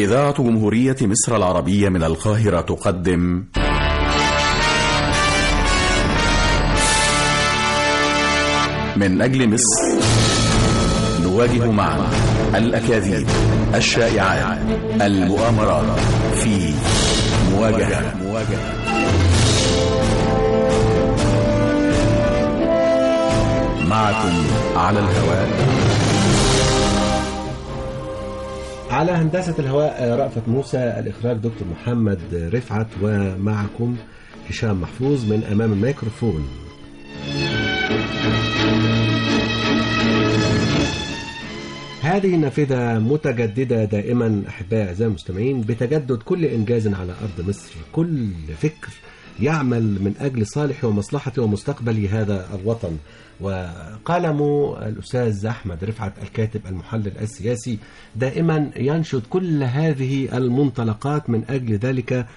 إذاعة جمهورية مصر العربية من القاهرة تقدم من أجل مصر نواجه معا الأكاذيب الشائعات المؤامرات في مواجهة مواجهة معكم على الهواء على هندسة الهواء رأفت موسى الإخراج دكتور محمد رفعت ومعكم هشام محفوظ من أمام الميكروفون هذه النافذة متجددة دائما أحبائي أعزائي المستمعين بتجدد كل إنجاز على أرض مصر كل فكر يعمل من أجل صالح ومصلحة ومستقبل هذا الوطن وقلم الأستاذ أحمد رفعت الكاتب المحلل السياسي دائما ينشد كل هذه المنطلقات من أجل ذلك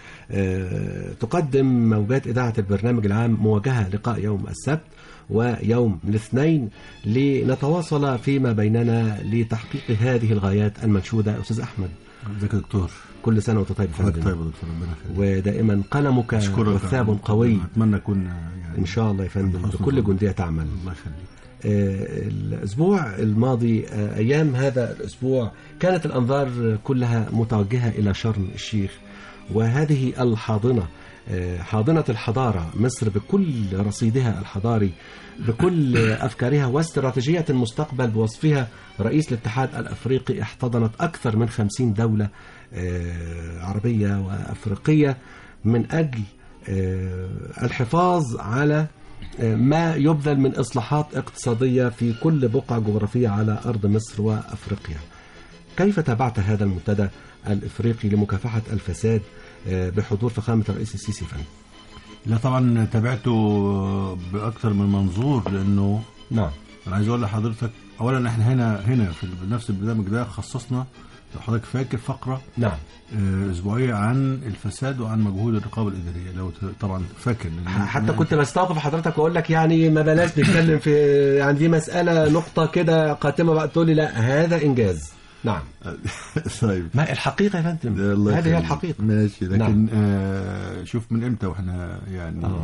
تقدم موجات إذاعة البرنامج العام مواجهة لقاء يوم السبت ويوم الاثنين لنتواصل فيما بيننا لتحقيق هذه الغايات المنشودة أستاذ أحمد ازيك يا دكتور كل سنة وأنت طيب حضرتك فندم طيب يا دكتور ربنا يخليك ودائما قلمك اشكرك وثاب قوي اتمنى اكون يعني إن شاء الله يا فندم حسن بكل ظن. جندية تعمل الله يخليك آه، الأسبوع الماضي آه، أيام هذا الأسبوع كانت الأنظار كلها متوجهة إلى شرم الشيخ وهذه الحاضنة آه، حاضنة الحضارة مصر بكل رصيدها الحضاري بكل أفكارها واستراتيجية المستقبل بوصفها رئيس الاتحاد الأفريقي احتضنت أكثر من خمسين دولة آه، عربية وأفريقية من أجل آه، الحفاظ على ما يبذل من إصلاحات اقتصادية في كل بقعة جغرافية على أرض مصر وأفريقيا كيف تابعت هذا المنتدى الإفريقي لمكافحة الفساد آه، بحضور فخامة الرئيس السيسي فن لا طبعا تابعته باكثر من منظور لانه نعم انا عايز اقول لحضرتك اولا احنا هنا هنا في نفس البرنامج ده خصصنا لو حضرتك فاكر فقره نعم آه، اسبوعيه عن الفساد وعن مجهود الرقابه الاداريه لو ت- طبعا فاكر لأن- حتى كنت بستوقف حضرتك واقول لك يعني ما بلاش نتكلم في يعني دي مسألة نقطة كده قاتمة بقى تقول لي لا هذا إنجاز نعم طيب ما الحقيقة يا فندم الله هذه هي يخليك. الحقيقة ماشي لكن نعم. آه شوف من امتى واحنا يعني آه.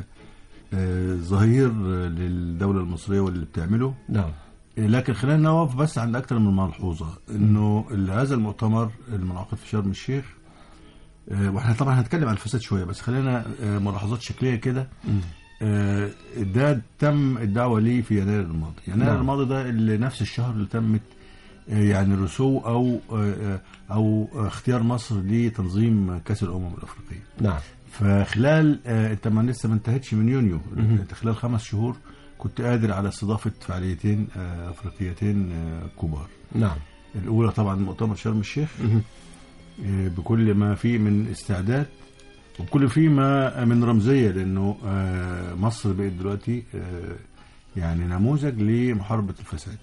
آه ظهير للدوله المصريه واللي بتعمله نعم آه، لكن خلينا نقف بس عند اكثر من ملحوظه انه ال- هذا المؤتمر المنعقد في شرم الشيخ آه، واحنا طبعا هنتكلم عن الفساد شويه بس خلينا آه، ملاحظات شكليه كده آه، ده تم الدعوه ليه في يناير الماضي يناير نعم. الماضي ده اللي نفس الشهر اللي تمت آه، يعني رسو او آه، آه، او اختيار مصر لتنظيم كاس الامم الافريقيه نعم فخلال آه، انت ما لسه ما انتهتش من يونيو انت خلال خمس شهور كنت قادر على استضافه فعاليتين آه، افريقيتين آه، كبار نعم الاولى طبعا مؤتمر شرم الشيخ آه، بكل ما فيه من استعداد وبكل فيه ما من رمزيه لانه آه، مصر بقت دلوقتي آه، يعني نموذج لمحاربه الفساد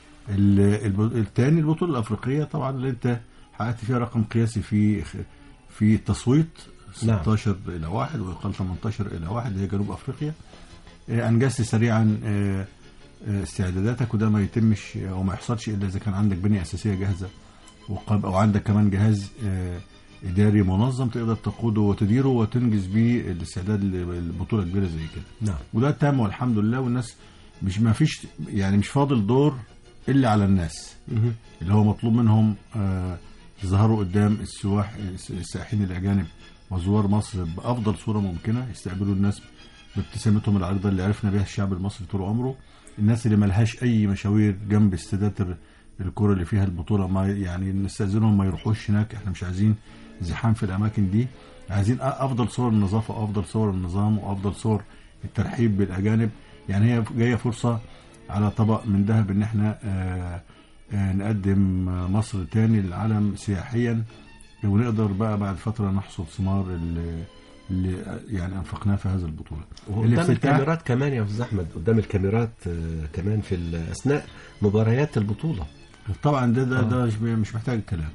ال- الب- الثاني البطوله الافريقيه طبعا اللي انت حققت فيها رقم قياسي في في التصويت نعم. 16 الى 1 ويقال 18 الى 1 اللي هي جنوب افريقيا آه، انجزت سريعا آه، آه، استعداداتك وده ما يتمش او ما يحصلش الا اذا كان عندك بنيه اساسيه جاهزه وقب- او عندك كمان جهاز آه، اداري منظم تقدر تقوده وتديره وتنجز بيه الاستعداد لبطوله كبيره زي كده نعم وده تم والحمد لله والناس مش ما فيش يعني مش فاضل دور الا على الناس مهم. اللي هو مطلوب منهم آه، يظهروا قدام السواح السائحين الاجانب وزوار مصر بافضل صوره ممكنه يستقبلوا الناس بابتسامتهم العريضه اللي عرفنا بها الشعب المصري طول عمره الناس اللي ملهاش اي مشاوير جنب استادات ال- الكره اللي فيها البطوله ما يعني نستاذنهم ما يروحوش هناك احنا مش عايزين زحام في الاماكن دي عايزين أ- افضل صور النظافه وافضل صور النظام وافضل صور الترحيب بالاجانب يعني هي جايه فرصه على طبق من ذهب ان احنا آه آه نقدم آه، مصر تاني للعالم سياحيا ونقدر بقى بعد فتره نحصد ثمار اللي, اللي يعني انفقناه في هذه البطوله وقدام الافتتاح- الكاميرات كمان يا استاذ احمد قدام الكاميرات آه، كمان في ال- اثناء مباريات البطوله طبعا ده ده, ده مش- مش محتاج كلام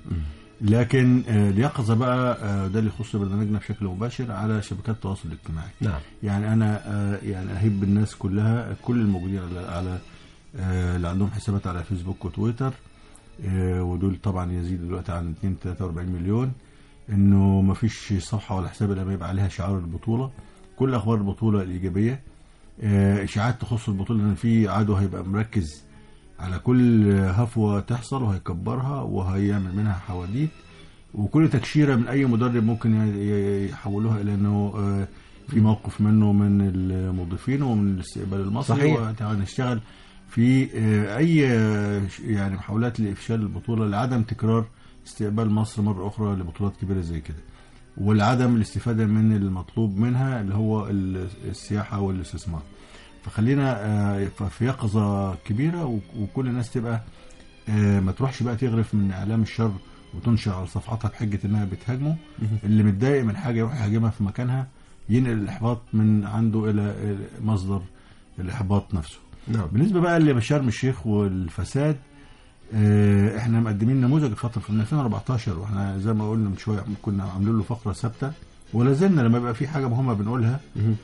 لكن آه، اليقظه بقى آه، ده اللي يخص برنامجنا بشكل مباشر على شبكات التواصل الاجتماعي نعم يعني انا آه، يعني اهب الناس كلها كل الموجودين على على آه، اللي عندهم حسابات على فيسبوك وتويتر آه، ودول طبعا يزيد دلوقتي عن 2 43 مليون انه ما فيش صفحه ولا حساب الا ما يبقى عليها شعار البطوله كل اخبار البطوله الايجابيه آه، اشاعات تخص البطوله ان في عدو هيبقى مركز على كل هفوه تحصل وهيكبرها وهيعمل منها حواديت وكل تكشيره من اي مدرب ممكن ي- ي- يحولوها الى انه آه، في موقف منه من الموظفين ومن الاستقبال المصري صحيح. وهنشتغل في آه، اي آه، ش- يعني محاولات لافشال البطوله لعدم تكرار استقبال مصر مره اخرى لبطولات كبيره زي كده ولعدم الاستفاده من المطلوب منها اللي هو ال- السياحه والاستثمار فخلينا آه، ف- في يقظه كبيره و- وكل الناس تبقى آه، ما تروحش بقى تغرف من اعلام الشر وتنشر على صفحاتها بحجه انها بتهاجمه اللي متضايق من حاجه يروح يهاجمها في مكانها ينقل الاحباط من عنده الى إلى مصدر الاحباط نفسه نعم بالنسبه بقى لشرم الشيخ والفساد آه، احنا مقدمين نموذج الفتره في 2014 واحنا زي ما قلنا من شويه كنا عاملين له فقره ثابته ولا زلنا لما يبقى في حاجه مهمه بنقولها مهم.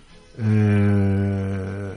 آه،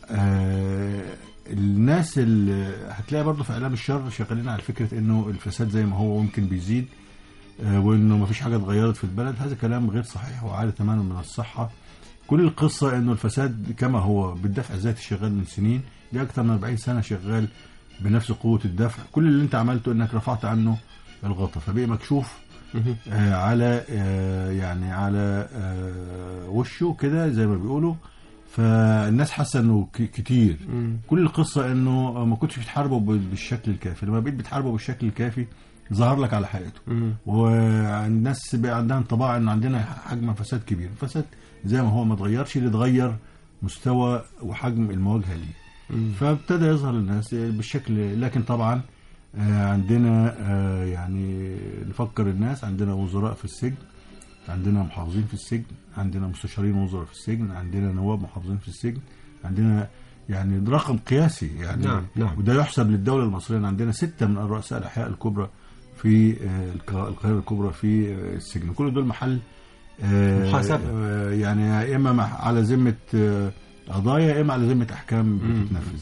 آه، الناس اللي هتلاقي برضه في اعلام الشر شغالين على فكره انه الفساد زي ما هو ممكن بيزيد آه، وانه ما فيش حاجه اتغيرت في البلد هذا كلام غير صحيح وعالي تماما من الصحه كل القصه انه الفساد كما هو بالدفع الذاتي شغال من سنين دي اكثر من 40 سنه شغال بنفس قوه الدفع كل اللي انت عملته انك رفعت عنه الغطا فبقي مكشوف مهم. آه، على آه، يعني على آه، وشه كده زي ما بيقولوا فالناس حاسه انه ك- كتير مم. كل القصه انه ما كنتش بتحاربه بال- بالشكل الكافي لما بقيت بتحاربه بالشكل الكافي ظهر لك على حقيقته مم. والناس بقى عندها انطباع ان عندنا حجم فساد كبير الفساد زي ما هو ما اتغيرش اللي اتغير مستوى وحجم المواجهه ليه مم. فابتدى يظهر للناس بالشكل لكن طبعا آه، عندنا آه، يعني نفكر الناس عندنا وزراء في السجن عندنا محافظين في السجن عندنا مستشارين وزراء في السجن عندنا نواب محافظين في السجن عندنا يعني ده رقم قياسي يعني نعم، نعم. وده يحسب للدولة المصرية إن عندنا ستة من رؤساء الأحياء الكبرى في آه، الق- القاهرة الكبرى في آه، السجن كل دول محل آه، محاسبة. آه، يعني يا إما مع- على ذمة آه، قضايا يا إما على ذمة أحكام مم. بتتنفذ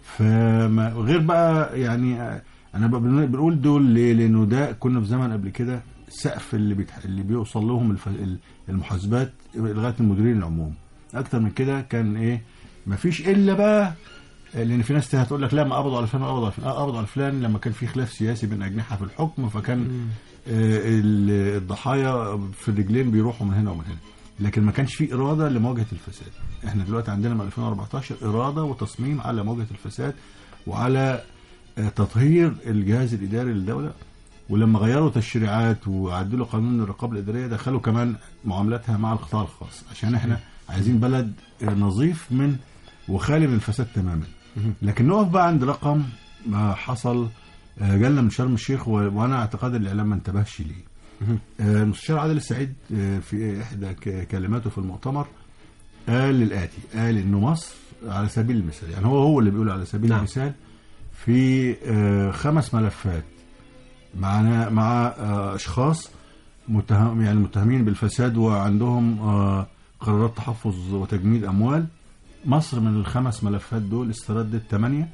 فما غير بقى يعني آه، أنا بق- بنقول دول ليه؟ لأنه ده كنا في زمن قبل كده السقف اللي بيتح... اللي بيوصل لهم الف... المحاسبات لغايه المديرين العموم اكتر من كده كان ايه مفيش الا بقى لان في ناس هتقول لك لا ما قبضوا على فلان قبضوا على فلان آه، قبضوا على فلان لما كان في خلاف سياسي بين اجنحه في الحكم فكان آه، ال- الضحايا في الرجلين بيروحوا من هنا ومن هنا لكن ما كانش في اراده لمواجهه الفساد احنا دلوقتي عندنا من 2014 اراده وتصميم على مواجهه الفساد وعلى آه، تطهير الجهاز الاداري للدوله ولما غيروا تشريعات وعدلوا قانون الرقابه الاداريه دخلوا كمان معاملاتها مع القطاع الخاص عشان احنا عايزين بلد آه، نظيف من وخالي من الفساد تماما لكن نقف بقى عند رقم ما حصل آه، جالنا من شرم الشيخ و- وانا اعتقاد الاعلام ما انتبهش ليه آه، المستشار عادل السعيد آه، في احدى ك- كلماته في المؤتمر قال للاتي قال انه مصر على سبيل المثال يعني هو هو اللي بيقول على سبيل نعم. المثال في آه، خمس ملفات معنا مع آه، اشخاص متهم يعني متهمين بالفساد وعندهم آه، قرارات تحفظ وتجميد اموال مصر من الخمس ملفات دول استردت 8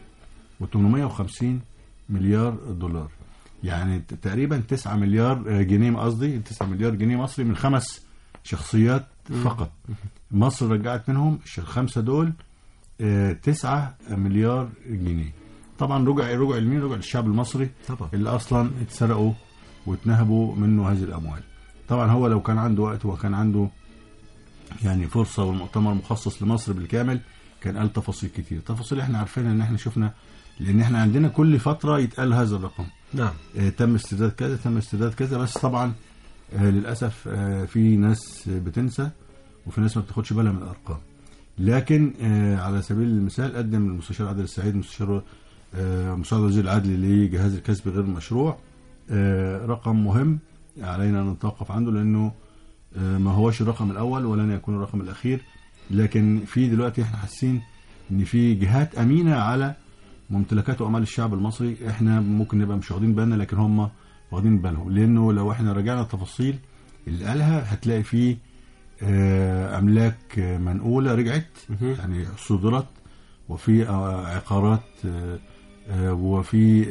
و850 مليار دولار يعني ت- تقريبا 9 مليار آه، جنيه قصدي 9 مليار جنيه مصري من خمس شخصيات فقط مصر رجعت منهم الش- الخمسه دول 9 مليار جنيه طبعا رجع رجع لمين رجع للشعب المصري طبعا اللي اصلا اتسرقوا واتنهبوا منه هذه الاموال طبعا هو لو كان عنده وقت وكان عنده يعني فرصه والمؤتمر مخصص لمصر بالكامل كان قال تفاصيل كتير تفاصيل احنا عارفينها ان احنا شفنا لان احنا عندنا كل فتره يتقال هذا الرقم نعم آه، تم استرداد كذا تم استرداد كذا بس طبعا آه، للاسف آه، في ناس بتنسى وفي ناس ما بتاخدش بالها من الارقام لكن آه، على سبيل المثال قدم المستشار عادل السعيد مستشار آه، مساعد وزير العدل لجهاز الكسب غير المشروع آه، رقم مهم علينا ان نتوقف عنده لانه آه، ما هوش الرقم الاول ولن يكون الرقم الاخير لكن في دلوقتي احنا حاسين ان في جهات امينه على ممتلكات واعمال الشعب المصري احنا ممكن نبقى مش واخدين بالنا لكن هم واخدين بالهم لانه لو احنا رجعنا التفاصيل اللي قالها هتلاقي فيه آه، املاك آه، منقوله رجعت مهم. يعني صدرت وفي آه، عقارات آه، آه، وفي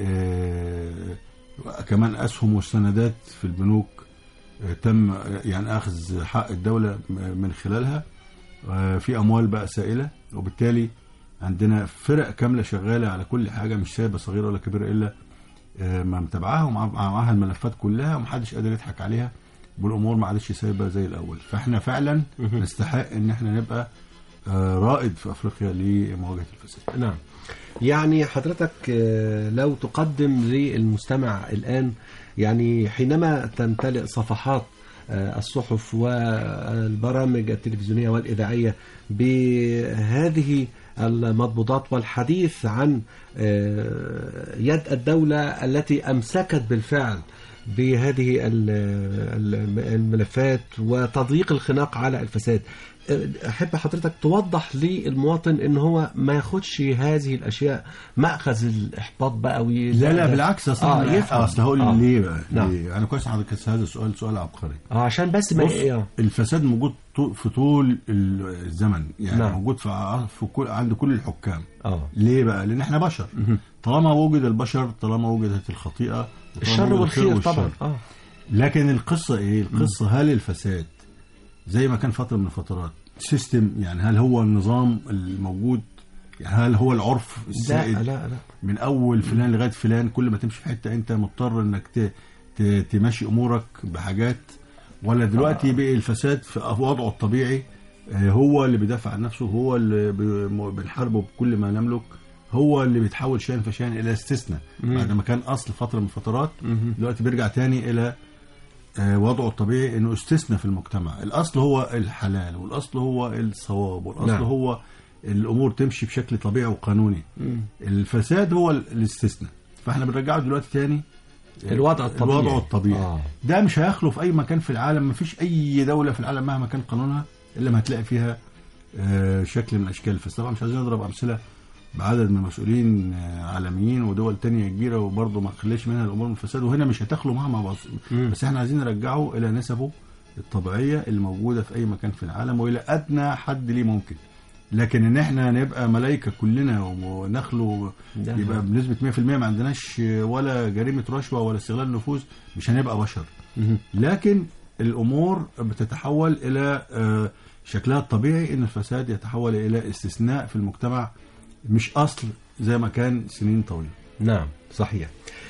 آه، كمان اسهم والسندات في البنوك آه، تم آه، يعني اخذ حق الدوله م- من خلالها آه، في اموال بقى سائله وبالتالي عندنا فرق كامله شغاله على كل حاجه مش سايبه صغيره ولا كبيره الا آه، ما متابعاها ومعاها الملفات كلها ومحدش قادر يضحك عليها والامور ما عادش سايبه زي الاول فاحنا فعلا نستحق ان احنا نبقى آه، رائد في افريقيا لمواجهه الفساد نعم يعني حضرتك آه، لو تقدم للمستمع الآن يعني حينما تمتلئ صفحات آه، الصحف والبرامج التلفزيونية والإذاعية بهذه المضبوطات والحديث عن آه، يد الدولة التي أمسكت بالفعل بهذه ال- ال- الملفات وتضييق الخناق على الفساد احب حضرتك توضح للمواطن ان هو ما ياخدش هذه الاشياء ماخذ الاحباط بقى وي... لا لا بالعكس اصل اه أنا- يفهم اصل هقول آه. ليه بقى نعم. ليه؟ انا كويس حضرتك كنت هذا السؤال سؤال عبقري اه عشان بس ما بص آه. الفساد موجود طو- في طول الزمن يعني نعم. موجود في, ع- في كل عند كل الحكام اه ليه بقى لان احنا بشر طالما وجد البشر طالما وجدت الخطيئه وطالما الشر وجد والخير والشر. طبعا اه لكن القصه ايه القصه هل الفساد زي ما كان فتره من الفترات سيستم يعني هل هو النظام الموجود يعني هل هو العرف لا السائد لا لا من اول فلان لغايه فلان كل ما تمشي في حته انت مضطر انك ت- ت- تمشي امورك بحاجات ولا دلوقتي بقى الفساد في وضعه الطبيعي آه، هو اللي بيدافع عن نفسه هو اللي بي- م- بنحاربه بكل ما نملك هو اللي بيتحول شيئا فشيئا الى استثناء بعد ما كان اصل فتره من الفترات دلوقتي بيرجع تاني الى آه، وضعه الطبيعي انه استثناء في المجتمع الاصل هو الحلال والاصل هو الصواب والاصل نعم. هو الامور تمشي بشكل طبيعي وقانوني الفساد هو ال- الاستثناء فاحنا بنرجعه دلوقتي تاني الوضع الطبيعي الوضع الطبيعي آه. ده مش هيخلو في اي مكان في العالم مفيش اي دوله في العالم مهما كان قانونها الا ما هتلاقي فيها آه، شكل من اشكال الفساد طبعا مش عايزين نضرب امثله بعدد من المسؤولين آه، عالميين ودول تانية كبيره وبرضه ما خلاش منها الامور من الفساد وهنا مش هتخلو معها مع بعض بس احنا عايزين نرجعه الى نسبه الطبيعيه اللي موجوده في اي مكان في العالم والى ادنى حد ليه ممكن لكن ان احنا نبقى ملائكه كلنا ونخلو ده يبقى بنسبه 100% ما عندناش ولا جريمه رشوه ولا استغلال نفوذ مش هنبقى بشر لكن الامور بتتحول الى آه، شكلها الطبيعي ان الفساد يتحول الى استثناء في المجتمع مش اصل زي ما كان سنين طويله نعم صحيح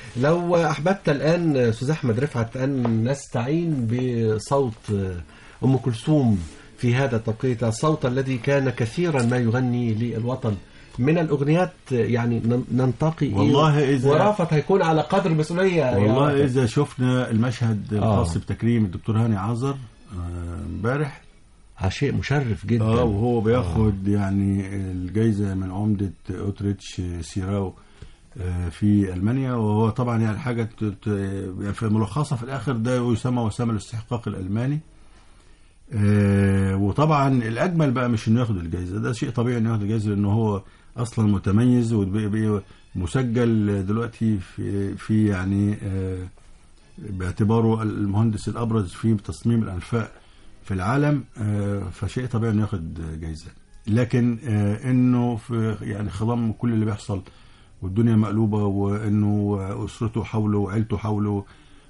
لو احببت الان استاذ احمد رفعت ان نستعين بصوت ام كلثوم في هذا التوقيت الصوت الذي كان كثيرا ما يغني للوطن من الاغنيات يعني نن- ننتقي إيه؟ والله إذا- ورافت هيكون على قدر المسؤوليه يا والله رافت. اذا شفنا المشهد آه. الخاص بتكريم الدكتور هاني عزر آه، امبارح آه، شيء مشرف جدا اه وهو بياخد يعني الجايزه من عمده اوتريتش سيراو آه، في المانيا وهو طبعا يعني حاجه ت- ت- يعني في ملخصه في الاخر ده يسمى وسام الاستحقاق الالماني آه، وطبعا الاجمل بقى مش انه ياخد الجائزه ده شيء طبيعي انه ياخد الجائزه لانه هو اصلا متميز ومسجل دلوقتي في في يعني آه، باعتباره المهندس الابرز في تصميم الانفاق في العالم آه، فشيء طبيعي انه ياخد جائزه لكن آه، انه في يعني خضم كل اللي بيحصل والدنيا مقلوبه وانه اسرته حوله وعيلته حوله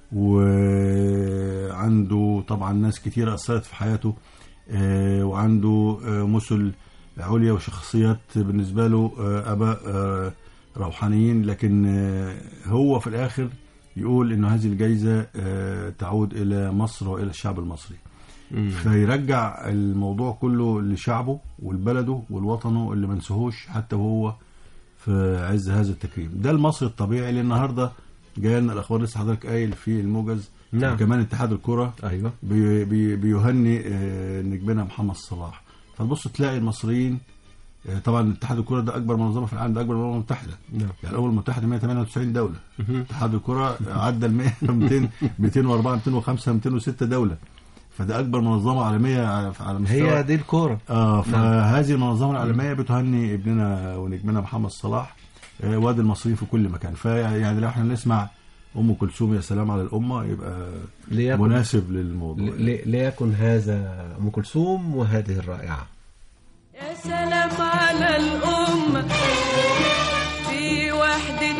وعنده طبعا ناس كتيرة أثرت في حياته آه، وعنده آه، مثل عليا وشخصيات بالنسبة له آه، آباء آه، روحانيين لكن آه، هو في الآخر يقول إنه هذه الجائزة آه، تعود إلى مصر وإلى الشعب المصري فيرجع الموضوع كله لشعبه ولبلده ولوطنه اللي ما نسهوش حتى وهو في عز هذا التكريم ده المصري الطبيعي اللي النهارده جاي لنا الاخبار لسه حضرتك قايل في الموجز نعم. كمان اتحاد الكره ايوه بي بي بيهني آه، نجمنا محمد صلاح فتبص تلاقي المصريين آه، طبعا اتحاد الكره ده اكبر منظمه في العالم ده اكبر من الامم المتحده نعم. يعني الامم المتحده 198 دوله اتحاد الكره عدى ال 100 200 204 205 206 دوله فده اكبر منظمه عالميه على على مستوى هي دي الكوره اه فهذه المنظمه العالميه بتهني ابننا ونجمنا محمد صلاح آه، وادي المصريين في كل مكان فيعني لو احنا نسمع ام كلثوم يا سلام على الامه يبقى ليكن مناسب للموضوع ل- ليكن هذا ام كلثوم وهذه الرائعه يا سلام على الأمة في وحدة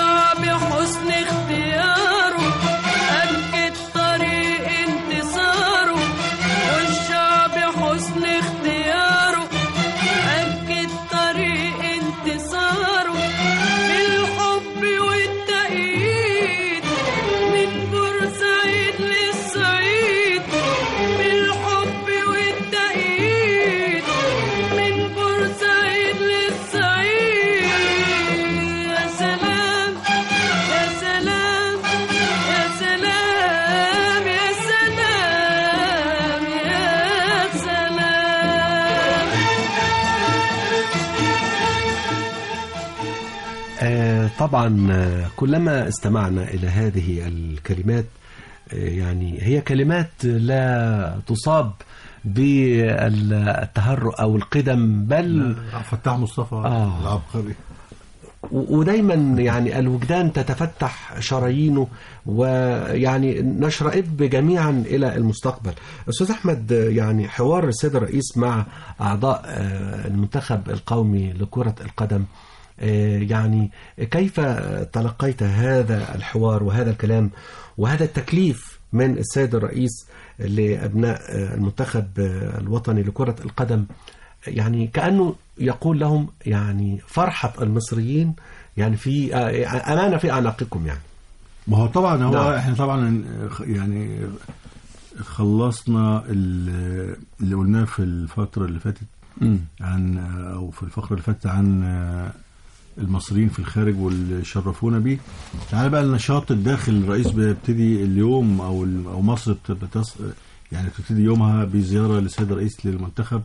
والشعب حسن اختياره أكد طريق انتصاره والشعب حسن اختياره أكد طريق انتصاره بالحب والتأييد من بورسعيد للصعيد بالحب والتأييد من بورسعيد للصعيد يا سلام يا سلام يا سلام يا سلام يا سلام آه، طبعا آه، كلما استمعنا إلى هذه الكلمات آه، يعني هي كلمات لا تصاب بالتهرؤ أو القدم بل فتاح مصطفى آه. العبقري و- ودايما يعني الوجدان تتفتح شرايينه ويعني نشرئب جميعا الى المستقبل. استاذ احمد يعني حوار السيد الرئيس مع اعضاء آه، المنتخب القومي لكره القدم آه، يعني كيف تلقيت هذا الحوار وهذا الكلام وهذا التكليف من السيد الرئيس لابناء آه، المنتخب آه، الوطني لكره القدم يعني كأنه يقول لهم يعني فرحة المصريين يعني في آه، أمانة في أعناقكم يعني ما هو طبعا هو نعم. احنا طبعا يعني خلصنا ال- اللي قلناه في الفترة اللي فاتت عن او في الفقرة اللي فاتت عن المصريين في الخارج واللي شرفونا بيه تعالى بقى النشاط الداخل الرئيس بيبتدي اليوم او ال- او مصر بت- بتص يعني بتبتدي يومها بزيارة للسيد الرئيس للمنتخب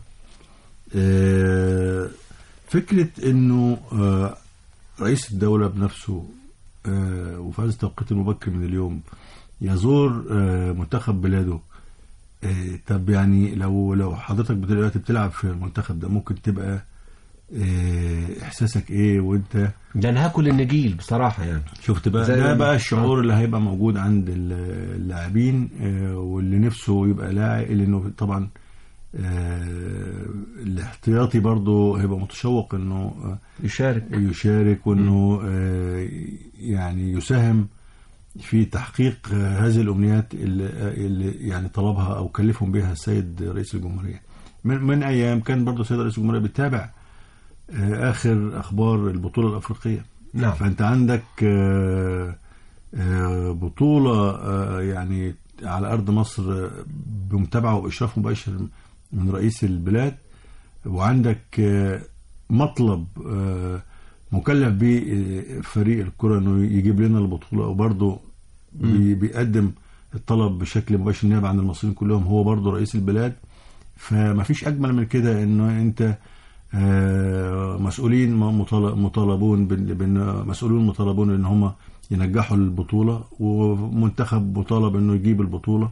آه، فكرة انه آه، رئيس الدولة بنفسه آه، وفي هذا التوقيت المبكر من اليوم يزور آه، منتخب بلاده آه، طب يعني لو لو حضرتك دلوقتي بتلعب في المنتخب ده ممكن تبقى آه، احساسك ايه وانت ده أنا هاكل النجيل بصراحة يعني شفت بقى زي ده ما- بقى الشعور اللي هيبقى موجود عند ال- اللاعبين آه، واللي نفسه يبقى لاعب لانه طبعا آه، الاحتياطي برضه هيبقى متشوق انه آه، يشارك يشارك وانه آه، يعني يساهم في تحقيق آه، هذه الامنيات اللي, اللي يعني طلبها او كلفهم بها السيد رئيس الجمهوريه من, من ايام كان برضه السيد رئيس الجمهوريه بيتابع آه، اخر اخبار البطوله الافريقيه نعم فانت عندك آه، آه، بطوله آه، يعني على ارض مصر آه، بمتابعه واشراف مباشر من رئيس البلاد وعندك آه، مطلب آه، مكلف به آه، فريق الكره انه يجيب لنا البطوله وبرضه بي- بيقدم الطلب بشكل مباشر نيابه عن المصريين كلهم هو برضه رئيس البلاد فما فيش اجمل من كده انه انت آه، مسؤولين مطال- مطالبون بن- بن- مسؤولون مطالبون ان هم ينجحوا البطوله ومنتخب مطالب انه يجيب البطوله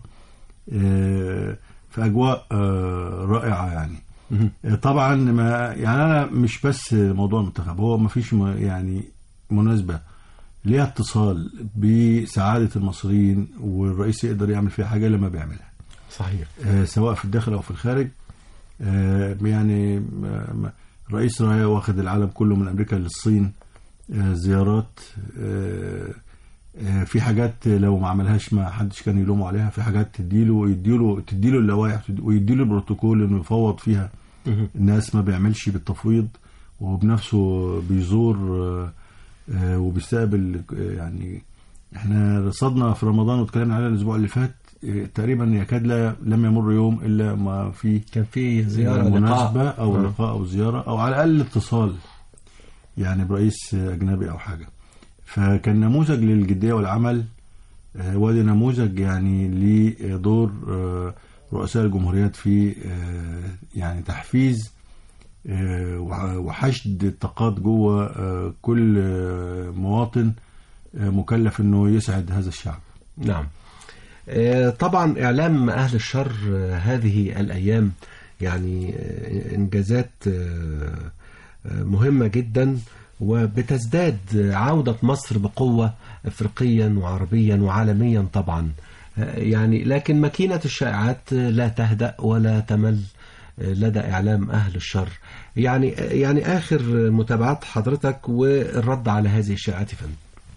آه، في اجواء آه، رائعه يعني آه، طبعا ما يعني انا مش بس موضوع المنتخب هو ما فيش م- يعني مناسبه ليها اتصال بسعاده المصريين والرئيس يقدر يعمل فيها حاجه لما بيعملها صحيح آه، سواء في الداخل او في الخارج آه، يعني آه، م- الرئيس رايح واخد العالم كله من امريكا للصين آه، زيارات آه، آه، في حاجات لو ما عملهاش ما حدش كان يلومه عليها في حاجات تديله يديله تديله اللوائح ويديله البروتوكول انه يفوض فيها الناس ما بيعملش بالتفويض وبنفسه بيزور آه، آه، وبيستقبل آه، يعني احنا رصدنا في رمضان واتكلمنا عليها الاسبوع اللي فات آه، تقريبا يكاد لا لم يمر يوم الا ما في كان في زيارة مناسبة لقاء أو آه. لقاء أو زيارة أو على الأقل اتصال يعني برئيس أجنبي أو حاجة فكان نموذج للجدية والعمل آه، وادي نموذج يعني لدور آه، رؤساء الجمهوريات في آه، يعني تحفيز آه، وح- وحشد الطاقات جوه آه، كل آه، مواطن آه، مكلف انه يسعد هذا الشعب نعم آه، طبعا إعلام أهل الشر آه، هذه الأيام يعني آه، إنجازات آه، آه، مهمة جدا وبتزداد عودة مصر بقوة افريقيا وعربيا وعالميا طبعا آه، يعني لكن ماكينة الشائعات آه، لا تهدأ ولا تمل آه، لدى إعلام أهل الشر يعني يعني آخر متابعات حضرتك والرد على هذه الشائعات يا فندم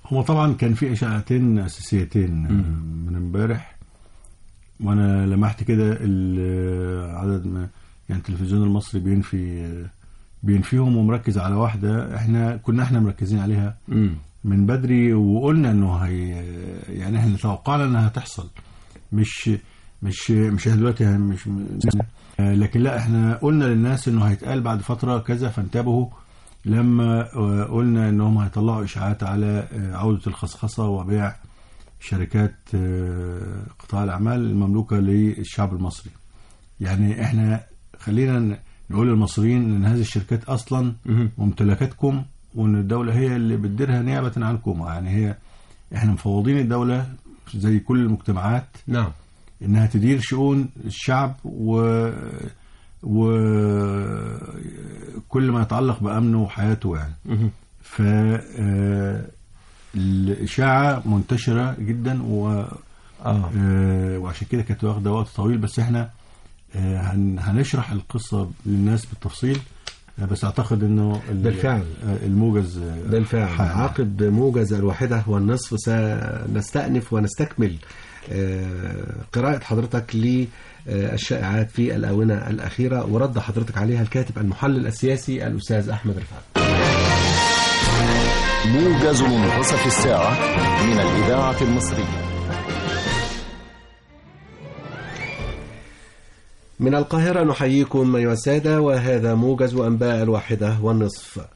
هو طبعا كان في اشاعتين اساسيتين آه، من امبارح وانا لمحت كده ال- عدد ما يعني التلفزيون المصري بينفي بينفيهم ومركز على واحده احنا كنا احنا مركزين عليها مم. من بدري وقلنا انه هي يعني احنا توقعنا انها هتحصل مش مش مش دلوقتي مش آه، لكن لا احنا قلنا للناس انه هيتقال بعد فتره كذا فانتبهوا لما آه، قلنا انهم هيطلعوا اشاعات على آه، عوده الخصخصه وبيع شركات آه، قطاع الاعمال المملوكه للشعب المصري يعني احنا خلينا ن- نقول للمصريين ان هذه الشركات اصلا مهم. ممتلكاتكم وان الدوله هي اللي بتديرها نيابه عنكم يعني هي احنا مفوضين الدوله زي كل المجتمعات نعم انها تدير شؤون الشعب و وكل ما يتعلق بامنه وحياته يعني مهم. ف آه، الاشاعه منتشره جدا و اه آه، وعشان كده كانت واخده وقت طويل بس احنا آه، هن- هنشرح القصه للناس بالتفصيل آه، بس اعتقد انه ال- بالفعل. آه، الموجز آه، بالفعل حان. عقب موجز الواحدة والنصف سنستأنف ونستكمل آه، قراءة حضرتك للشائعات في الآونة الأخيرة ورد حضرتك عليها الكاتب المحلل السياسي الأستاذ أحمد رفعت موجز منتصف الساعة من الإذاعة المصرية من القاهرة نحييكم أيها السادة وهذا موجز أنباء الواحدة والنصف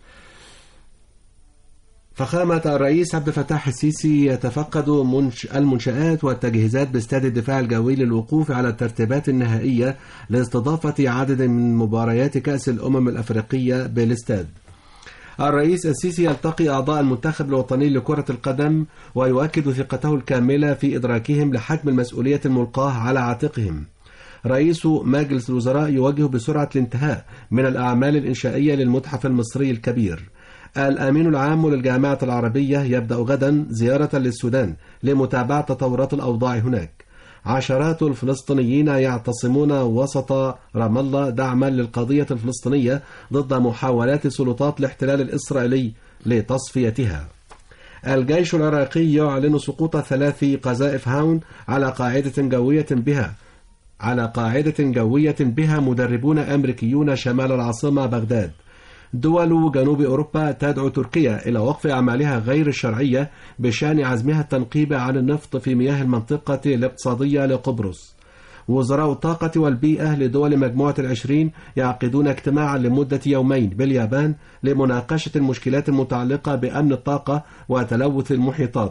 فخامة الرئيس عبد الفتاح السيسي يتفقد منش المنشآت والتجهيزات باستاد الدفاع الجوي للوقوف على الترتيبات النهائية لاستضافة عدد من مباريات كأس الأمم الأفريقية بالاستاد الرئيس السيسي يلتقي أعضاء المنتخب الوطني لكرة القدم ويؤكد ثقته الكاملة في إدراكهم لحجم المسؤولية الملقاة على عاتقهم رئيس مجلس الوزراء يوجه بسرعة الانتهاء من الأعمال الإنشائية للمتحف المصري الكبير الأمين العام للجامعة العربية يبدأ غدا زيارة للسودان لمتابعة تطورات الأوضاع هناك عشرات الفلسطينيين يعتصمون وسط رام الله دعما للقضية الفلسطينية ضد محاولات سلطات الاحتلال الإسرائيلي لتصفيتها الجيش العراقي يعلن سقوط ثلاث قذائف هاون على قاعدة جوية بها على قاعدة جوية بها مدربون أمريكيون شمال العاصمة بغداد دول جنوب أوروبا تدعو تركيا إلى وقف أعمالها غير الشرعية بشأن عزمها التنقيب عن النفط في مياه المنطقة الاقتصادية لقبرص وزراء الطاقة والبيئة لدول مجموعة العشرين يعقدون اجتماعا لمدة يومين باليابان لمناقشة المشكلات المتعلقة بأمن الطاقة وتلوث المحيطات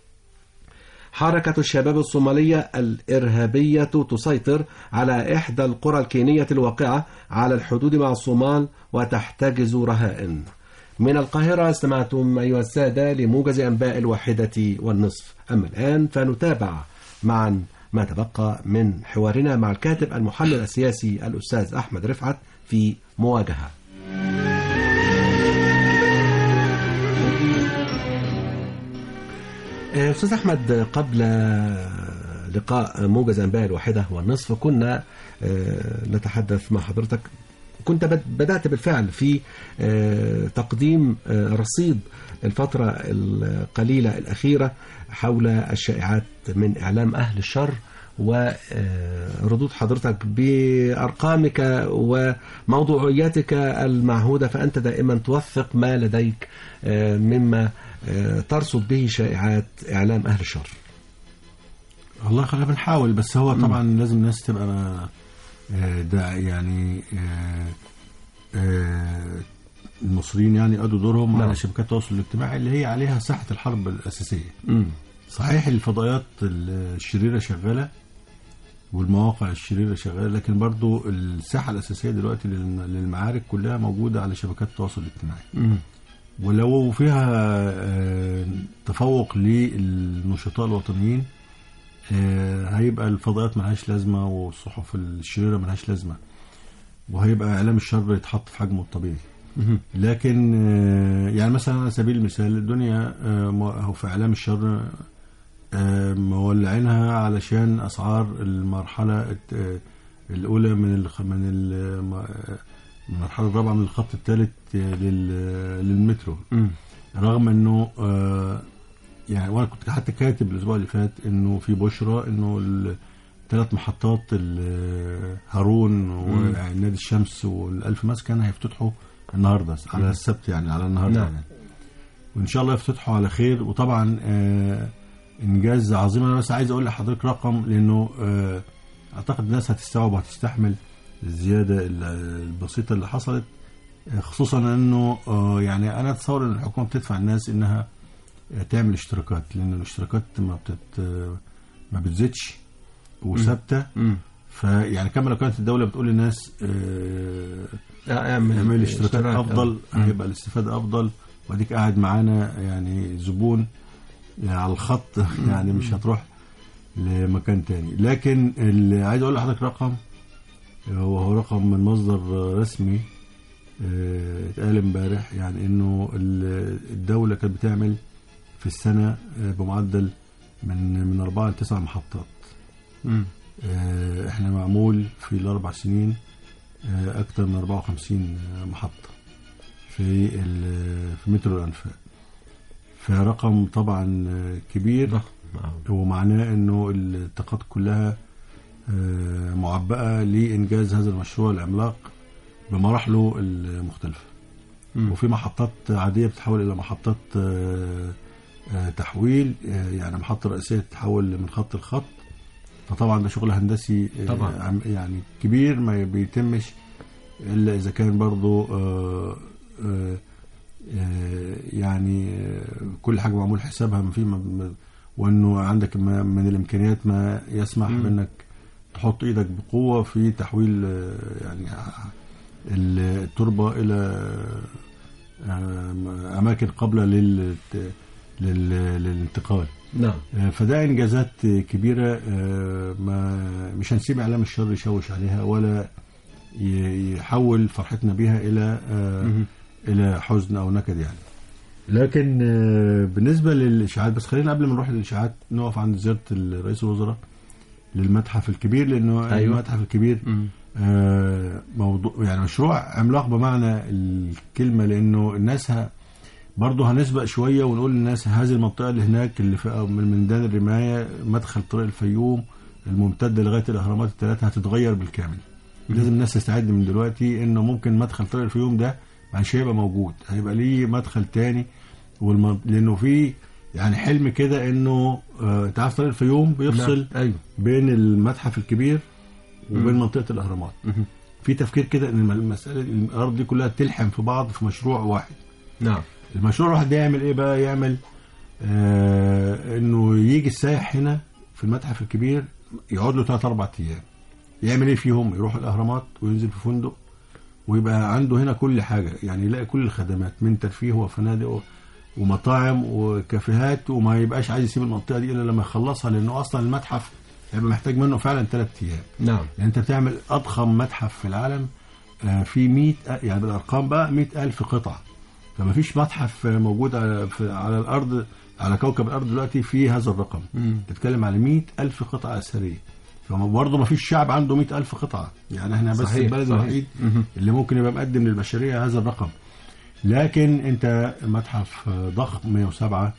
حركة الشباب الصومالية الإرهابية تسيطر على إحدى القرى الكينية الواقعة على الحدود مع الصومال وتحتجز رهائن من القاهرة استمعتم أيها السادة لموجز أنباء الواحدة والنصف أما الآن فنتابع معا ما تبقى من حوارنا مع الكاتب المحلل السياسي الأستاذ أحمد رفعت في مواجهة أستاذ أحمد قبل لقاء موجز أنباء الواحدة والنصف كنا نتحدث مع حضرتك كنت بدأت بالفعل في تقديم رصيد الفترة القليلة الأخيرة حول الشائعات من إعلام أهل الشر وردود حضرتك بأرقامك وموضوعياتك المعهودة فأنت دائما توثق ما لديك مما ترصد به شائعات إعلام أهل الشر والله خلينا بنحاول بس هو طبعا م. لازم الناس تبقى ده يعني المصريين يعني أدوا دورهم نعم. على شبكات التواصل الاجتماعي اللي هي عليها ساحة الحرب الأساسية م. صحيح الفضائيات الشريرة شغالة والمواقع الشريرة شغالة لكن برضو الساحة الأساسية دلوقتي للمعارك كلها موجودة على شبكات التواصل الاجتماعي م. ولو فيها تفوق للنشطاء الوطنيين هيبقى الفضائيات ملهاش لازمة والصحف الشريرة ملهاش لازمة وهيبقى إعلام الشر يتحط في حجمه الطبيعي لكن يعني مثلا على سبيل المثال الدنيا هو في إعلام الشر مولعينها علشان أسعار المرحلة الأولى من من المرحلة الرابعة من الخط الثالث للمترو م. رغم انه يعني وانا كنت حتى كاتب الاسبوع اللي فات انه في بشرى انه الثلاث محطات ال- هارون ونادي الشمس والالف مسكن هيفتتحوا النهارده على السبت يعني على النهارده نعم. يعني وان شاء الله يفتتحوا على خير وطبعا آه انجاز عظيم انا بس عايز اقول لحضرتك رقم لانه آه اعتقد الناس هتستوعب وهتستحمل الزياده ال- البسيطه اللي حصلت آه، خصوصا انه آه يعني انا اتصور ان الحكومه بتدفع الناس انها آه، تعمل اشتراكات لان الاشتراكات ما بتت آه، ما بتزيدش وثابته مم. فيعني كما لو كانت الدوله بتقول للناس آه، اعمل اعمل اشتراكات اشتراك. افضل مم. هيبقى الاستفاده افضل واديك قاعد معانا يعني زبون يعني على الخط يعني مش هتروح لمكان تاني لكن اللي عايز اقول لحضرتك رقم وهو رقم من مصدر رسمي آه، اتقال امبارح يعني انه ال- الدوله كانت بتعمل في السنه آه، بمعدل من من اربعه لتسع محطات مم. آه، احنا معمول في الاربع سنين آه، اكتر من 54 محطه في ال- في مترو الانفاق فرقم طبعا آه، كبير ضخم آه. ومعناه انه الطاقات كلها آه، معبأة لإنجاز هذا المشروع العملاق بمراحله المختلفة مم. وفي محطات عادية بتتحول إلى محطات آه، آه، تحويل آه، يعني محطة رئيسية تتحول من خط لخط فطبعا ده شغل هندسي آه، طبعاً. عم- يعني كبير ما بيتمش إلا إذا كان برضو آه، آه، آه، يعني آه، كل حاجة معمول حسابها ما في ما- ما- وانه عندك ما- من الامكانيات ما يسمح مم. بانك تحط ايدك بقوه في تحويل آه، يعني التربه الى آه، اماكن قابله لل لل- للانتقال نعم آه، فده انجازات كبيره آه، ما مش هنسيب اعلام الشر يشوش عليها ولا ي- يحول فرحتنا بيها الى آه، مهم. الى حزن او نكد يعني لكن آه، بالنسبه للاشاعات بس خلينا قبل ما نروح للاشاعات نقف عند زياره رئيس الوزراء للمتحف الكبير لانه أيوة. المتحف الكبير مم. آه، موضوع يعني مشروع عملاق بمعنى الكلمه لانه الناس ه... برضه هنسبق شويه ونقول للناس هذه المنطقه اللي هناك اللي في من ميدان الرمايه مدخل طريق الفيوم الممتده لغايه الاهرامات الثلاثه هتتغير بالكامل لازم الناس تستعد من دلوقتي انه ممكن مدخل طريق الفيوم ده مش هيبقى موجود هيبقى ليه مدخل تاني والم... لانه في يعني حلم كده انه آه، انت عارف طريق الفيوم بيفصل نعم. ايوه بين المتحف الكبير وبين مم. منطقه الاهرامات مهم. في تفكير كده ان المساله الارض دي كلها تلحم في بعض في مشروع واحد نعم المشروع الواحد ده يعمل ايه بقى يعمل آه انه يجي السائح هنا في المتحف الكبير يقعد له 3 4 ايام يعمل ايه فيهم يروح الاهرامات وينزل في فندق ويبقى عنده هنا كل حاجه يعني يلاقي كل الخدمات من ترفيه وفنادق و- ومطاعم وكافيهات وما يبقاش عايز يسيب المنطقه دي الا لما يخلصها لانه اصلا المتحف هيبقى محتاج منه فعلا ثلاث ايام نعم يعني انت بتعمل اضخم متحف في العالم آه، في 100 يعني بالارقام بقى 100 الف قطعه فما فيش متحف آه، موجود على في- على الارض على كوكب الارض دلوقتي في هذا الرقم مم. تتكلم على 100 الف قطعه اثريه فبرضه ما فيش شعب عنده 100 الف قطعه يعني احنا بس صحيح، البلد صحيح. الوحيد مهم. اللي ممكن يبقى مقدم للبشريه هذا الرقم لكن انت متحف آه، ضخم 107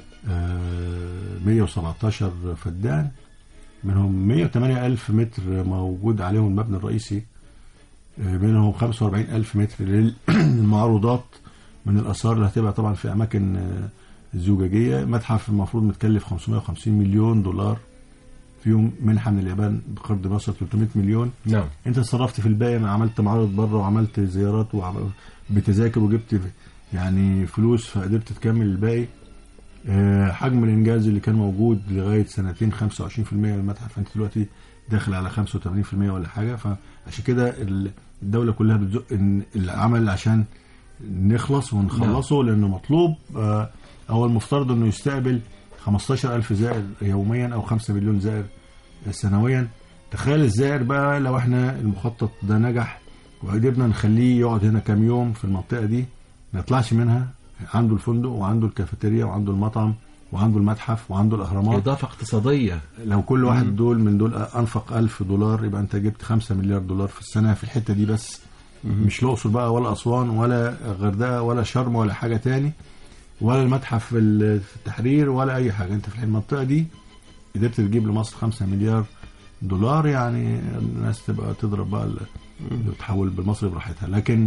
آه، 117 فدان منهم 108 ألف متر موجود عليهم المبنى الرئيسي آه، منهم 45 ألف متر للمعروضات من الآثار اللي هتبقى طبعا في أماكن آه، زجاجية متحف المفروض متكلف 550 مليون دولار فيهم منحة من اليابان بقرض مصر 300 مليون نعم انت اتصرفت في الباقي انا عملت معارض بره وعملت زيارات وعم- بتذاكر وجبت يعني فلوس فقدرت تكمل الباقي آه، حجم الانجاز اللي كان موجود لغايه سنتين 25% من المتحف انت دلوقتي داخل على 85% ولا حاجه فعشان كده ال- الدوله كلها بتزق ان العمل عشان نخلص ونخلصه لانه مطلوب آه، هو المفترض انه يستقبل 15000 زائر يوميا او 5 مليون زائر سنويا تخيل الزائر بقى لو احنا المخطط ده نجح وقدرنا نخليه يقعد هنا كام يوم في المنطقه دي ما يطلعش منها عنده الفندق وعنده الكافيتيريا وعنده المطعم وعنده المتحف وعنده الاهرامات اضافه اقتصاديه لو كل واحد دول من دول انفق ألف دولار يبقى انت جبت خمسة مليار دولار في السنه في الحته دي بس مش الاقصر بقى ولا اسوان ولا غردقه ولا شرم ولا حاجه تاني ولا المتحف في ال- في التحرير ولا اي حاجه انت في المنطقه دي قدرت تجيب لمصر 5 مليار دولار يعني الناس تبقى تضرب بقى ال- تحول بالمصري براحتها لكن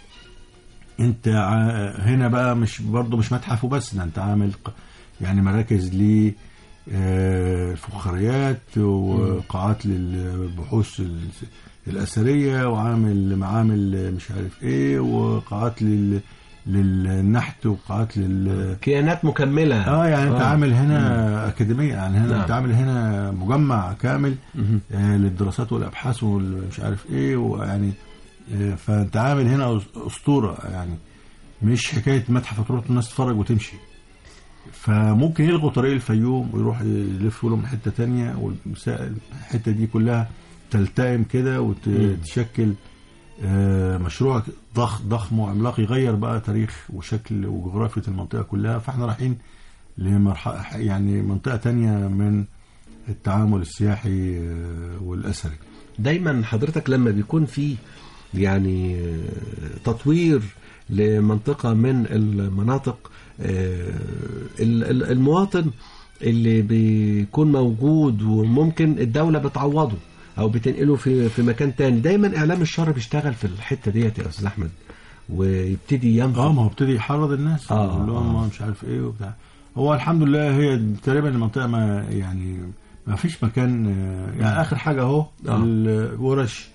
انت ع- هنا بقى مش برضه مش متحف وبس ده انت عامل ق- يعني مراكز ل آه، الفخاريات وقاعات للبحوث ال- الاثريه وعامل معامل مش عارف ايه وقاعات لل للنحت وقاعات لل كيانات مكمله اه يعني انت آه. عامل هنا اكاديميه يعني هنا نعم. انت عامل هنا مجمع كامل مهم. آه للدراسات والابحاث والمش عارف ايه ويعني آه فانت عامل هنا أس- اسطوره يعني مش حكايه متحف تروح الناس تتفرج وتمشي فممكن يلغوا طريق الفيوم ويروح يلف لهم حته تانية والحته دي كلها تلتئم كده وتشكل مشروع ضخ ضخم وعملاق يغير بقى تاريخ وشكل وجغرافية المنطقة كلها فاحنا رايحين لمرحلة يعني منطقة تانية من التعامل السياحي آه، والأثري دايما حضرتك لما بيكون في يعني آه، تطوير لمنطقة من المناطق آه، ال- ال- المواطن اللي بيكون موجود وممكن الدولة بتعوضه او بتنقله في في مكان تاني دايما اعلام الشر بيشتغل في الحتة ديت يا استاذ احمد ويبتدي اه ينفذ ما هو ابتدي يحرض الناس آه، يقول لهم آه. ما مش عارف ايه وبتاع هو الحمد لله هي تقريبا المنطقه ما يعني ما فيش مكان آه، يعني اخر حاجه اهو آه. الورش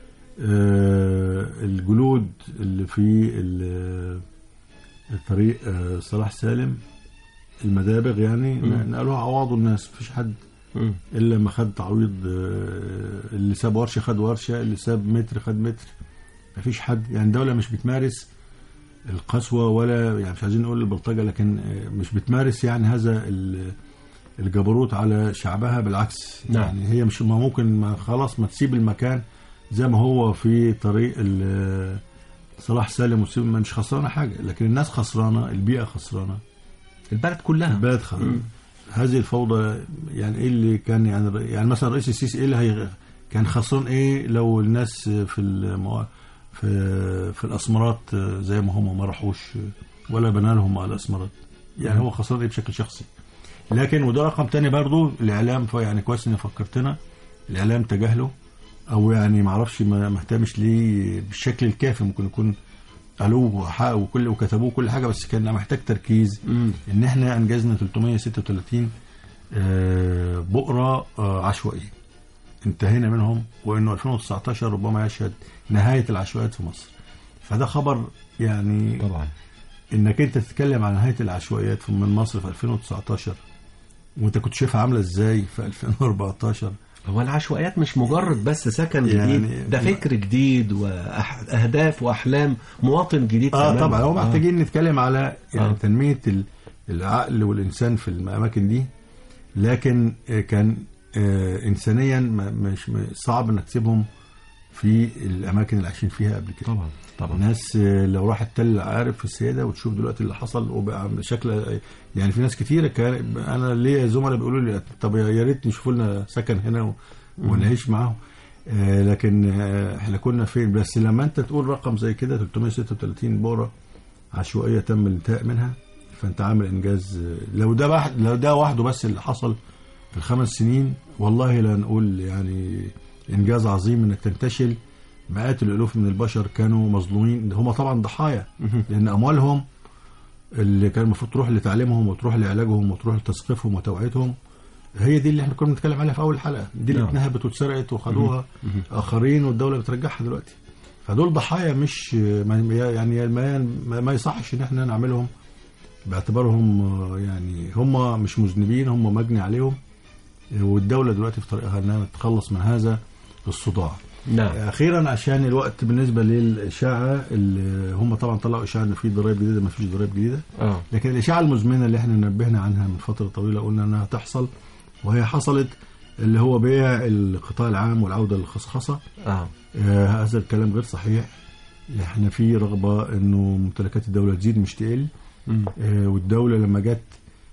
آه، الجلود اللي في ال- الطريق آه، صلاح سالم المدابغ يعني مم. نقلوها عوضوا الناس مفيش حد مم. الا لما خد تعويض آه، اللي ساب ورشه خد ورشه اللي ساب متر خد متر مفيش حد يعني الدوله مش بتمارس القسوه ولا يعني مش عايزين نقول البلطجه لكن آه، مش بتمارس يعني هذا ال- الجبروت على شعبها بالعكس نعم. يعني هي مش ما ممكن ما خلاص ما تسيب المكان زي ما هو في طريق ال- صلاح سالم وسيب ما مش خسرانه حاجه لكن الناس خسرانه البيئه خسرانه البلد كلها البلد خسرانه هذه الفوضى يعني ايه اللي كان يعني يعني مثلا رئيس السيسي ايه اللي هي كان خسران ايه لو الناس في المو... في في الاسمرات زي ما هم ما راحوش ولا بنى لهم على الاسمرات يعني هو خسران ايه بشكل شخصي لكن وده رقم تاني برضو الاعلام يعني كويس اني فكرتنا الاعلام تجاهله او يعني ما اعرفش ما ما اهتمش ليه بالشكل الكافي ممكن يكون قالوه وحققوا وكل وكتبوه كل حاجه بس كان محتاج تركيز مم. ان احنا انجزنا 336 آه، بؤره آه، عشوائيه انتهينا منهم وانه 2019 ربما يشهد نهايه العشوائيات في مصر فده خبر يعني طبعا انك انت تتكلم عن نهايه العشوائيات في- من مصر في 2019 وانت كنت شايفها عامله ازاي في 2014 هو العشوائيات مش مجرد بس سكن يعني- جديد ده فكر جديد واهداف واحلام مواطن جديد اه تماماً. طبعا هو آه. محتاجين نتكلم على يعني آه. تنميه ال- العقل والانسان في الاماكن دي لكن آه، كان آه، انسانيا ما- مش م- صعب انك تسيبهم في الاماكن اللي عايشين فيها قبل كده طبعا طبعا الناس آه، لو راحت تل عارف في السيده وتشوف دلوقتي اللي حصل وبقى بشكل يعني في ناس كتيره كان انا ليا زملاء بيقولوا لي طب يا ريت نشوفوا لنا سكن هنا و- ونعيش معاهم آه، لكن آه، احنا كنا فين بس لما انت تقول رقم زي كده 336 بوره عشوائيه تم الانتهاء منها فانت عامل انجاز آه، لو ده واحد لو ده وحده بس اللي حصل في الخمس سنين والله لا نقول يعني انجاز عظيم انك تنتشل مئات الالوف من البشر كانوا مظلومين هم طبعا ضحايا لان اموالهم اللي كان المفروض تروح لتعليمهم وتروح لعلاجهم وتروح لتثقيفهم وتوعيتهم هي دي اللي احنا كنا بنتكلم عليها في اول حلقه دي اللي نعم. اتنهبت واتسرقت وخدوها اخرين والدوله بترجعها دلوقتي فدول ضحايا مش ما- يعني ما, ما, ما يصحش ان احنا نعملهم باعتبارهم آه، يعني هم مش مذنبين هم مجني عليهم آه، والدوله دلوقتي في طريقها انها تتخلص من هذا الصداع نعم اخيرا عشان الوقت بالنسبه للاشاعه اللي هم طبعا طلعوا اشاعه ان في ضرائب جديده ما فيش ضرائب جديده اه لكن الاشاعه المزمنه اللي احنا نبهنا عنها من فتره طويله قلنا انها تحصل وهي حصلت اللي هو بيع القطاع العام والعوده للخصخصه اه آه هذا الكلام غير صحيح احنا في رغبه انه ممتلكات الدوله تزيد مش تقل مم. آه والدوله لما جت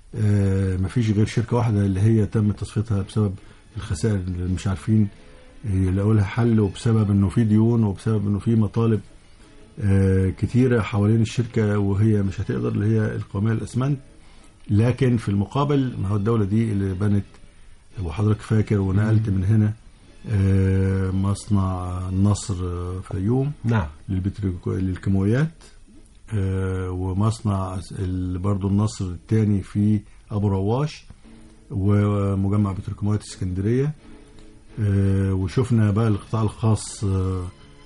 آه مفيش غير شركه واحده اللي هي تم تصفيتها بسبب الخسائر اللي مش عارفين آه، يلاقوا لها حل وبسبب انه في ديون وبسبب انه في مطالب آه، كتيرة حوالين الشركة وهي مش هتقدر اللي هي القومية الأسمنت لكن في المقابل ما هو الدولة دي اللي بنت وحضرتك فاكر ونقلت من هنا آه، مصنع النصر آه، فيوم نعم للبترو- للكيماويات آه، ومصنع ال- برضو النصر الثاني في ابو رواش ومجمع بتروكيماويات اسكندريه آه، وشفنا بقى القطاع الخاص آه،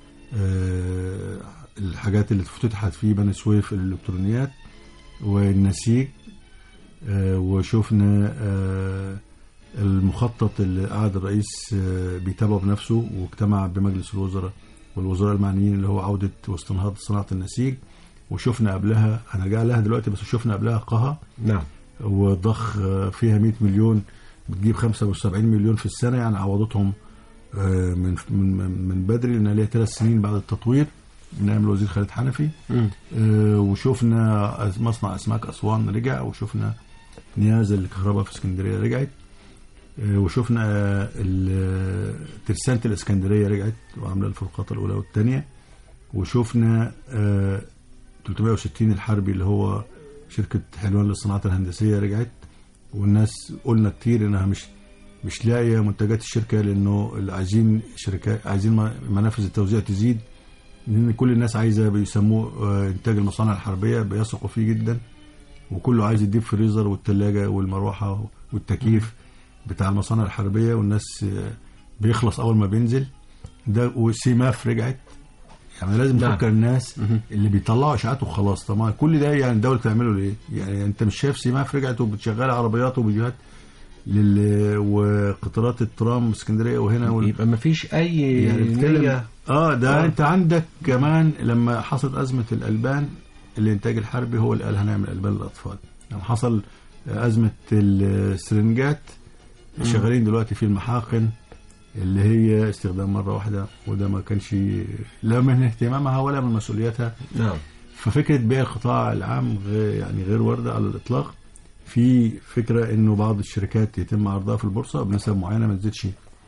آه، الحاجات اللي افتتحت في بني سويف الالكترونيات والنسيج آه، وشفنا آه، المخطط اللي قعد الرئيس آه، بيتابعه بنفسه واجتمع بمجلس الوزراء والوزراء المعنيين اللي هو عودة واستنهاض صناعة النسيج وشفنا قبلها هنرجع لها دلوقتي بس شفنا قبلها قها نعم وضخ آه، فيها 100 مليون بتجيب 75 مليون في السنة يعني عوضتهم آه، من من من بدري لان ليها ثلاث سنين بعد التطوير من ايام الوزير خالد حنفي مم. آه، وشفنا أس- مصنع اسماك اسوان رجع وشفنا نيازه الكهرباء في اسكندريه رجعت آه، وشفنا آه، ال- ترسانه الاسكندريه رجعت وعامله الفرقاطه الاولى والثانيه وشفنا آه، 360 الحربي اللي هو شركه حلوان للصناعات الهندسيه رجعت والناس قلنا كتير انها مش مش لاقيه منتجات الشركه لانه اللي عايزين شركات عايزين م- منافذ التوزيع تزيد لان كل الناس عايزه بيسموه آه، انتاج المصانع الحربيه بيثقوا فيه جدا وكله عايز الديب فريزر والثلاجه والمروحه والتكييف بتاع المصانع الحربيه والناس آه، بيخلص اول ما بينزل ده وسيماف رجعت يعني لازم نعم. نفكر الناس اللي بيطلعوا اشاعات وخلاص طبعا كل ده يعني الدوله تعمله ليه؟ يعني انت مش شايف سيماف رجعت وبتشغل عربيات وفيديوهات لل وقطارات الترام اسكندريه وهنا وال... يبقى ما فيش اي يعني بتتكلم نية اه ده آه. انت عندك كمان لما حصلت ازمه الالبان الانتاج الحربي هو اللي قال هنعمل البان للاطفال لما حصل ازمه السرنجات شغالين دلوقتي في المحاقن اللي هي استخدام مره واحده وده ما كانش لا من اهتمامها ولا من مسؤولياتها نعم ففكره بيع القطاع العام غير يعني غير وارده على الاطلاق في فكره انه بعض الشركات يتم عرضها في البورصه بنسب معينه ما تزيدش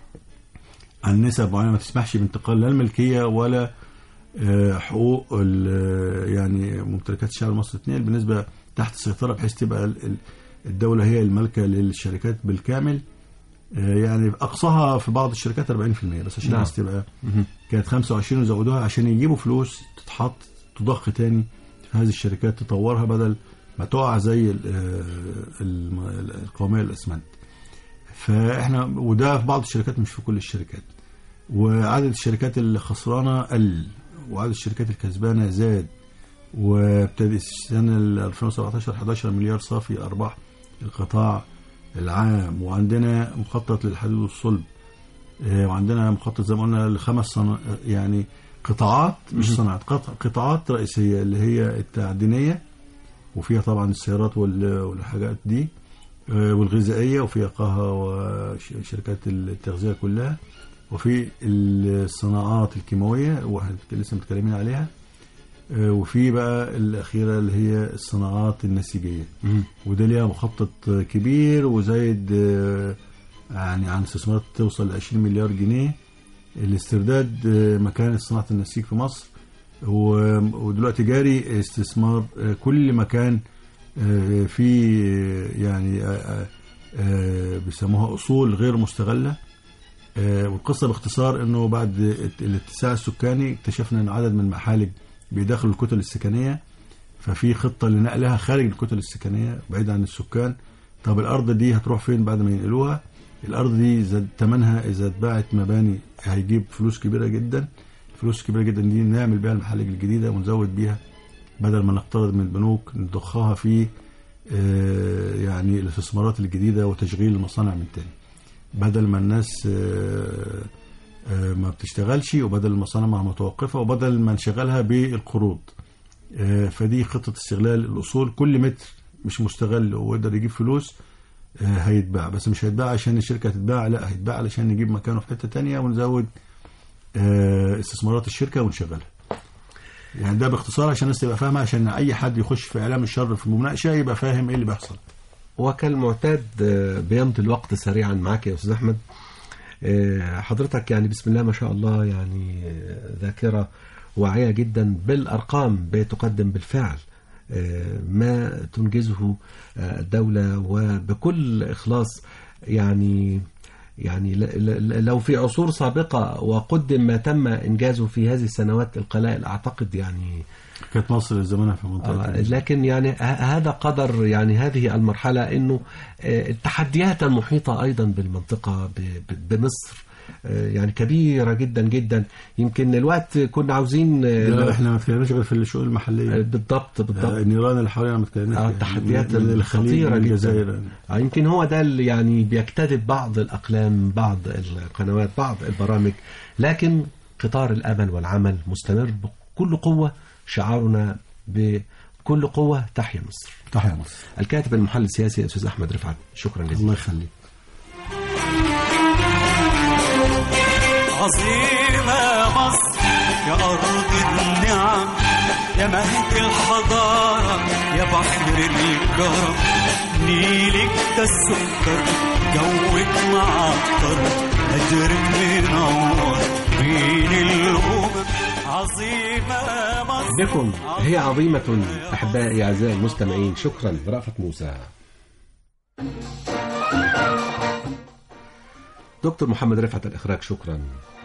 عن نسب معينه ما تسمحش بانتقال لا الملكيه ولا آه، حقوق ال- يعني ممتلكات الشعب المصري اثنين بالنسبه تحت السيطره بحيث تبقى ال- ال- الدوله هي المالكه للشركات بالكامل آه، يعني اقصاها في بعض الشركات 40% بس عشان نعم. الناس تبقى كانت 25 وزودوها عشان يجيبوا فلوس تتحط تضخ تاني في هذه الشركات تطورها بدل ما تقع زي ال- آه، الم- القوميه الاسمنت فاحنا وده في بعض الشركات مش في كل الشركات وعدد الشركات اللي خسرانه قل وعدد الشركات الكسبانه زاد وابتدي السنه ال 2017 11 مليار صافي ارباح القطاع العام وعندنا مخطط للحديد والصلب آه، وعندنا مخطط زي ما قلنا لخمس صنا... يعني قطاعات مش صناعات قط- قطاعات رئيسيه اللي هي التعدينيه وفيها طبعا السيارات وال- والحاجات دي آه، والغذائيه وفيها قهوه وشركات التغذيه كلها وفي الصناعات الكيماويه واحنا لسه متكلمين عليها آه، وفي بقى الاخيره اللي هي الصناعات النسيجيه وده ليها مخطط كبير وزايد آه، يعني عن استثمارات توصل ل 20 مليار جنيه الاسترداد آه، مكان صناعه النسيج في مصر و- ودلوقتي جاري استثمار آه، كل مكان آه، في آه، يعني آه، آه، آه، بيسموها اصول غير مستغله آه، والقصه باختصار انه بعد الت- الاتساع السكاني اكتشفنا ان عدد من المحالج بيدخلوا الكتل السكنيه ففي خطه لنقلها خارج الكتل السكنيه بعيد عن السكان طب الارض دي هتروح فين بعد ما ينقلوها الارض دي زاد ثمنها اذا اتباعت مباني هيجيب فلوس كبيره جدا فلوس كبيره جدا دي نعمل بيها المحالج الجديده ونزود بيها بدل ما نقترض من البنوك نضخها في آه، يعني الاستثمارات الجديده وتشغيل المصانع من تاني بدل ما الناس آه، آه، ما بتشتغلش وبدل المصانع ما متوقفه وبدل ما نشغلها بالقروض آه، فدي خطه استغلال الاصول كل متر مش مستغل ويقدر يجيب فلوس آه، هيتباع بس مش هيتباع عشان الشركه تتباع لا هيتباع علشان نجيب مكانه في حته تانية ونزود آه، استثمارات الشركه ونشغلها يعني ده باختصار عشان الناس تبقى فاهمه عشان اي حد يخش في اعلام الشر في المناقشه يبقى فاهم ايه اللي بيحصل وكالمعتاد آه، بيمضي الوقت سريعا معك يا استاذ احمد آه، حضرتك يعني بسم الله ما شاء الله يعني آه، ذاكره واعية جدا بالأرقام بتقدم بالفعل آه، ما تنجزه آه، الدولة وبكل إخلاص يعني يعني ل- ل- لو في عصور سابقة وقدم ما تم إنجازه في هذه السنوات القلائل أعتقد يعني كانت مصر زمانها في منطقه آه، الإنجاز. لكن يعني ه- هذا قدر يعني هذه المرحلة انه آه، التحديات المحيطة ايضا بالمنطقة ب- ب- بمصر آه، يعني كبيرة جدا جدا يمكن الوقت كنا عاوزين آه، لا لو- احنا ما اتكلمناش غير في الشؤون آه، المحليه بالضبط آه، بالضبط النيران اللي حوالينا ما اتكلمناش آه، فيها. التحديات من الخليج الخطيرة من جدا الجزائر آه، يمكن هو ده اللي يعني بيجتذب بعض الأقلام بعض القنوات بعض البرامج لكن قطار الأمل والعمل مستمر بكل قوة شعارنا بكل قوة تحيا مصر تحيا مصر الكاتب المحلل السياسي أستاذ أحمد رفعت شكرا جزيلا الله يخليك عظيمة مصر يا أرض النعم يا مهد الحضارة يا بحر الكرم نيلك ده السكر جوك معطر أجرك منور بين الأمم عظيمة مصر بكم هي عظيمة أحبائي أعزائي المستمعين شكرا رأفت موسى دكتور محمد رفعت الإخراج شكرا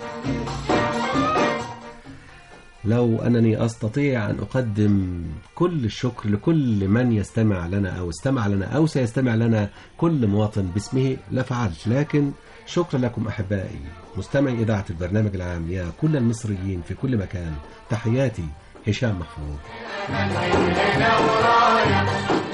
لو أنني أستطيع أن أقدم كل الشكر لكل من يستمع لنا أو استمع لنا أو سيستمع لنا كل مواطن باسمه لفعلت لكن شكرا لكم أحبائي مستمعي إذاعة البرنامج العام يا كل المصريين في كل مكان تحياتي هشام محفوظ